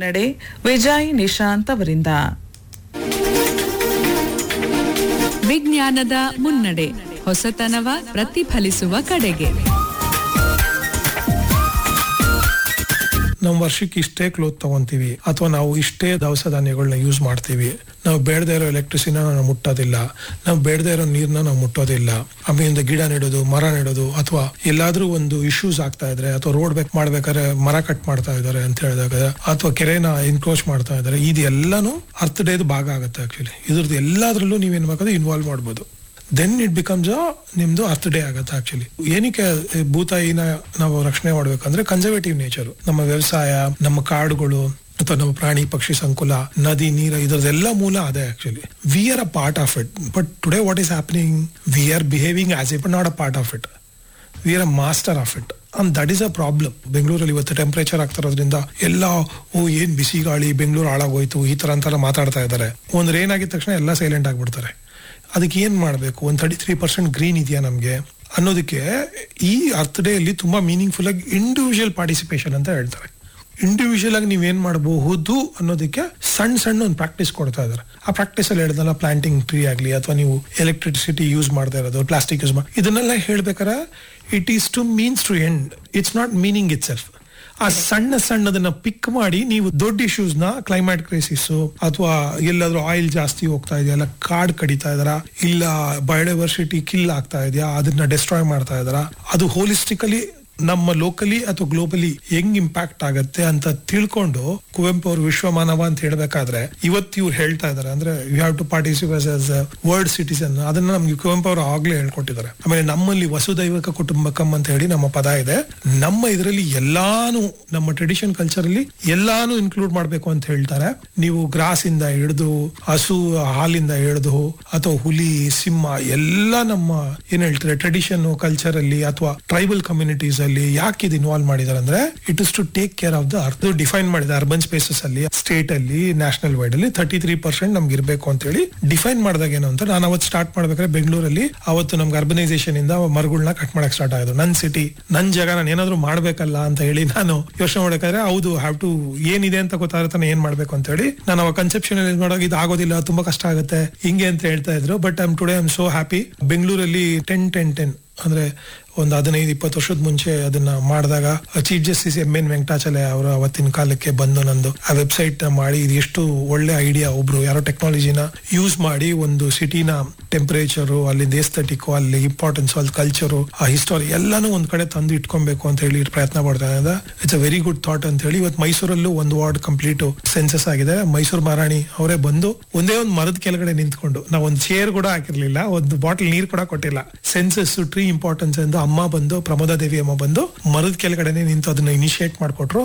ಮುನ್ನಡೆ ವಿಜಯ್ ನಿಶಾಂತ್ ಅವರಿಂದ ವಿಜ್ಞಾನದ ಮುನ್ನಡೆ ಹೊಸತನವ ಪ್ರತಿಫಲಿಸುವ ಕಡೆಗೆ ನಾವು ವರ್ಷಕ್ಕೆ ಇಷ್ಟೇ ಕ್ಲೋತ್ ತಗೊಂತೀವಿ ಅಥವಾ ನಾವು ಇಷ್ಟೇ ದವಸ ಧಾನ್ಯಗಳನ್ನ ಯೂಸ್ ಮಾಡ್ತೀವಿ ನಾವು ಬೇಡದೇ ಇರೋ ಎಲೆಕ್ಟ್ರಿಸಿನ ನಾವು ಮುಟ್ಟೋದಿಲ್ಲ ನಾವು ಬೇಡದೇ ಇರೋ ನೀರ್ನ ನಾವು ಮುಟ್ಟೋದಿಲ್ಲ ಆಮೇಲಿಂದ ಗಿಡ ನೆಡೋದು ಮರ ನೆಡೋದು ಅಥವಾ ಎಲ್ಲಾದ್ರೂ ಒಂದು ಇಶ್ಯೂಸ್ ಆಗ್ತಾ ಇದ್ರೆ ಅಥವಾ ರೋಡ್ ಬೇಕ್ ಮಾಡ್ಬೇಕಾದ್ರೆ ಮರ ಕಟ್ ಮಾಡ್ತಾ ಇದ್ದಾರೆ ಅಂತ ಹೇಳಿದಾಗ ಅಥವಾ ಕೆರೆನ ಎನ್ಕ್ರೋಚ್ ಮಾಡ್ತಾ ಇದ್ದಾರೆ ಇದೆಲ್ಲಾನು ಅರ್ಥ ಡೇದು ಭಾಗ ಆಗುತ್ತೆ ಆಕ್ಚುಲಿ ಇದ್ರದ್ದು ಎಲ್ಲಾದ್ರಲ್ಲೂ ನೀವೇನ್ ಬೇಕಾದ್ರೆ ಇನ್ವಾಲ್ವ್ ಮಾಡ್ಬೋದು ದೆನ್ ಇಟ್ ಬಿಕಮ್ಸ್ ನಿಮ್ದು ಅರ್ಥ ಡೇ ಆಗುತ್ತೆ ಆಕ್ಚುಲಿ ಏನಕ್ಕೆ ಭೂತಾಯಿನ ನಾವು ರಕ್ಷಣೆ ಮಾಡ್ಬೇಕಂದ್ರೆ ಕನ್ಸರ್ವೇಟಿವ್ ನೇಚರ್ ನಮ್ಮ ವ್ಯವಸಾಯ ನಮ್ಮ ಕಾಡುಗಳು ಅಥವಾ ನಮ್ಮ ಪ್ರಾಣಿ ಪಕ್ಷಿ ಸಂಕುಲ ನದಿ ನೀರು ಇದರದೆಲ್ಲ ಮೂಲ ಅದೇ actually we are a part of it but today what is happening we are behaving as it not a part of it we are a master of it and that is a problem ಬೆಂಗಳೂರಲ್ಲಿ ಇವತ್ತು temperature ಆಗ್ತಿರೋದ್ರಿಂದ ಎಲ್ಲ ಓ ಏನ್ ಬಿಸಿ ಗಾಳಿ ಬೆಂಗಳೂರು ಹಾಳಾಗೋಯ್ತು ಈ ತರ ಅಂತೆಲ್ಲ ಮಾತಾಡ್ತಾ ಇದ್ದಾರೆ ಒಂದ್ ರೇನ್ ಆಗಿದ ತಕ್ಷಣ ಎಲ್ಲ ಸೈಲೆಂಟ್ ಆಗ್ಬಿಡ್ತಾರೆ ಅದಕ್ಕೆ ಏನ್ ಮಾಡ್ಬೇಕು ಒಂದ್ ತರ್ಟಿ ತ್ರೀ ಪರ್ಸೆಂಟ್ ಗ್ರೀನ್ ಇದೆಯಾ ನಮ್ಗೆ ಅನ್ನೋದಕ್ಕೆ ಈ ಅರ್ಥ ಡೇ ಅಲ್ಲಿ ತುಂಬಾ ಮೀನಿಂಗ್ಫುಲ್ ಆಗಿ ಇಂಡಿವಿಜುವಲ್ ಪಾರ್ಟಿಸಿಪೇಷನ್ ಅಂತ ಹೇಳ್ತಾರೆ ಇಂಡಿವಿಜುವಲ್ ಆಗಿ ನೀವೇನ್ ಮಾಡಬಹುದು ಅನ್ನೋದಕ್ಕೆ ಸಣ್ಣ ಸಣ್ಣ ಒಂದು ಪ್ರಾಕ್ಟೀಸ್ ಕೊಡ್ತಾ ಇದಾರೆ ಆ ಪ್ರಾಕ್ಟೀಸ್ ಅಲ್ಲಿ ಹೇಳ್ದಲ್ಲ ಪ್ಲಾಂಟಿಂಗ್ ಟ್ರೀ ಆಗ್ಲಿ ಅಥವಾ ನೀವು ಎಲೆಕ್ಟ್ರಿಸಿಟಿ ಯೂಸ್ ಮಾಡ್ತಾ ಇರೋದು ಪ್ಲಾಸ್ಟಿಕ್ ಯೂಸ್ ಮಾಡಿ ಇದನ್ನೆಲ್ಲ ಹೇಳ್ಬೇಕಾರೆ it is to means to end it's not meaning itself ಆ ಸಣ್ಣ ಸಣ್ಣದನ್ನ ಪಿಕ್ ಮಾಡಿ ನೀವು ದೊಡ್ಡ ಇಶ್ಯೂಸ್ ನ ಕ್ಲೈಮೇಟ್ ಕ್ರೈಸಿಸ್ ಅಥವಾ ಎಲ್ಲಾದ್ರೂ ಆಯಿಲ್ ಜಾಸ್ತಿ ಹೋಗ್ತಾ ಇದೆಯಾ ಇಲ್ಲ ಕಾಡ್ ಕಡಿತಾ ಇದಾರ ಇಲ್ಲ ಬಯೋಡೈವರ್ಸಿಟಿ ಕಿಲ್ ಆಗ್ತಾ ಇದೆಯಾ ಅದನ್ನ ಡಿಸ್ಟ್ರಾಯ್ ಮಾಡ್ತಾ ಇದಾರ ಅದು ಹೋಲಿಸ್ಟಿಕಲಿ ನಮ್ಮ ಲೋಕಲಿ ಅಥವಾ ಗ್ಲೋಬಲಿ ಹೆಂಗ್ ಇಂಪ್ಯಾಕ್ಟ್ ಆಗತ್ತೆ ಅಂತ ತಿಳ್ಕೊಂಡು ಕುವೆಂಪು ಅವರು ವಿಶ್ವಮಾನವ ಅಂತ ಹೇಳ್ಬೇಕಾದ್ರೆ ಇವತ್ತು ಇವ್ರು ಹೇಳ್ತಾ ಇದಾರೆ ಅಂದ್ರೆ you have to participate as world citizen ಅದನ್ನ ನಮ್ಗೆ ಕುವೆಂಪು ಅವರು ಆಗ್ಲೇ ಹೇಳ್ಕೊಟ್ಟಿದ್ದಾರೆ ಆಮೇಲೆ ನಮ್ಮಲ್ಲಿ ವಸುದೈವಕ ಕುಟುಂಬಕಂ ಅಂತ ಹೇಳಿ ನಮ್ಮ ಪದ ಇದೆ ನಮ್ಮ ಇದರಲ್ಲಿ ಎಲ್ಲಾನು ನಮ್ಮ ಟ್ರೆಡಿಷನ್ ಕಲ್ಚರ್ ಅಲ್ಲಿ ಎಲ್ಲಾನು ಇನ್ಕ್ಲೂಡ್ ಮಾಡ್ಬೇಕು ಅಂತ ಹೇಳ್ತಾರೆ ನೀವು ಗ್ರಾಸ್ ಇಂದ ಹಿಡಿದು ಹಸು ಹಾಲಿಂದ ಹಿಡಿದು ಅಥವಾ ಹುಲಿ ಸಿಂಹ ಎಲ್ಲ ನಮ್ಮ ಏನ್ ಹೇಳ್ತಾರೆ ಟ್ರೆಡಿಷನ್ ಕಲ್ಚರ್ ಅಲ್ಲಿ ಅಥವಾ ಟ್ರೈಬಲ್ ಕಮ್ಯುನಿಟೀಸ್ ಅಲ್ಲಿ ಯಾಕೆ ಇದು ಇನ್ವಾಲ್ವ್ ಮಾಡಿದಾರೆ ಅಂದ್ರೆ it is to take care of the ಅರ್ಥ ಡಿಫೈನ್ ಮಾಡಿದೆ ಅರ್ಬನ್ ಸ್ಪೇಸಸ್ ಅಲ್ಲಿ ಸ್ಟೇಟ್ ಅಲ್ಲಿ ನ್ಯಾಷನಲ್ ವೈಡ್ ಅಲ್ಲಿ ತರ್ಟಿ ತ್ರೀ ಪರ್ಸೆಂಟ್ ನಮ್ಗೆ ಇರಬೇಕು ಅಂತ ಹೇಳಿ ಡಿಫೈನ್ ಮಾಡಿದಾಗ ಏನು ಅಂತ ನಾನು ಅವತ್ತು ಸ್ಟಾರ್ಟ್ ಮಾಡ್ಬೇಕಾದ್ರೆ ಬೆಂಗಳೂರಲ್ಲಿ ಅವತ್ತು ನಮ್ಗೆ ಅರ್ಬನೈಸೇಷನ್ ಇಂದ ಮರಗಳನ್ನ ಕಟ್ ಮಾಡಕ್ ಸ್ಟಾರ್ಟ್ ಆಗೋದು ನನ್ ಸಿಟಿ ನನ್ ಜಾಗ ನಾನು ಏನಾದ್ರು ಮಾಡ್ಬೇಕಲ್ಲ ಅಂತ ಹೇಳಿ ನಾನು ಯೋಚನೆ ಮಾಡಬೇಕಾದ್ರೆ ಹೌದು ಹ್ಯಾವ್ ಟು ಏನಿದೆ ಅಂತ ಗೊತ್ತಾಗುತ್ತೆ ಏನ್ ಮಾಡ್ಬೇಕು ಅಂತ ಹೇಳಿ ನಾನು ಅವಾಗ ಕನ್ಸೆಪ್ಷನ್ ನೋಡೋಕೆ ಇದು ಆಗೋದಿಲ್ಲ ತುಂಬಾ ಕಷ್ಟ ಆಗುತ್ತೆ ಹಿಂಗೆ ಅಂತ ಹೇಳ್ತಾ ಇದ್ರು but I'm today I'm so happy ಬೆಂಗಳೂರಲ್ಲಿ ಟೆನ್ ಟೆನ್ ಟೆನ್ ಅಂದ್ರೆ ಒಂದು ಹದಿನೈದು ಇಪ್ಪತ್ತು ವರ್ಷದ ಮುಂಚೆ ಅದನ್ನ ಮಾಡಿದಾಗ chief justice M N Venkatachalaiah ಅವರು ಅವತ್ತಿನ ಕಾಲಕ್ಕೆ ಬಂದು ನಂದು ಆ ವೆಬ್ಸೈಟ್ ನ ಮಾಡಿ ಇದು ಎಷ್ಟು ಒಳ್ಳೆ ಐಡಿಯಾ ಒಬ್ರು ಯಾರೋ ಟೆಕ್ನಾಲಜಿನ ಯೂಸ್ ಮಾಡಿ ಒಂದು ಸಿಟಿನ ಟೆಂಪರೇಚರು ಅಲ್ಲಿಂದ ಎಸ್ಥೆಟಿಕ್ ಅಲ್ಲಿ ಇಂಪಾರ್ಟೆನ್ಸ್ ಅಲ್ಲಿ ಕಲ್ಚರು ಆ ಹಿಸ್ಟೋರಿ ಎಲ್ಲಾನು ಒಂದ್ ಕಡೆ ತಂದು ಇಟ್ಕೊಬೇಕು ಅಂತ ಹೇಳಿ ಪ್ರಯತ್ನ ಪಡ್ತಾ ಇದ್ದ it's a very good thought ಅಂತ ಹೇಳಿ ಇವತ್ತು ಮೈಸೂರಲ್ಲೂ ಒಂದು ವಾರ್ಡ್ ಕಂಪ್ಲೀಟ್ ಸೆನ್ಸಸ್ ಆಗಿದೆ ಮೈಸೂರು ಮಹಾರಾಣಿ ಅವರೇ ಬಂದು ಒಂದೇ ಒಂದು ಮರದ ಕೆಳಗಡೆ ನಿಂತ್ಕೊಂಡು ನಾವು ಒಂದು ಚೇರ್ ಕೂಡ ಹಾಕಿರ್ಲಿಲ್ಲ ಒಂದು ಬಾಟಲ್ ನೀರ್ ಕೂಡ ಕೊಟ್ಟಿಲ್ಲ ಸೆನ್ಸಸ್ ಟ್ರೀ ಇಂಪಾರ್ಟೆನ್ಸ್ ಎಂದು ಅಮ್ಮ ಬಂದು ಪ್ರಮೋದ ದೇವಿ ಅಮ್ಮ ಬಂದು ಮರದ ಕೆಳಗಡೆನೆ ನಿಂತು ಅದನ್ನ ಇನಿಶಿಯೇಟ್ ಮಾಡ್ಕೊಟ್ರು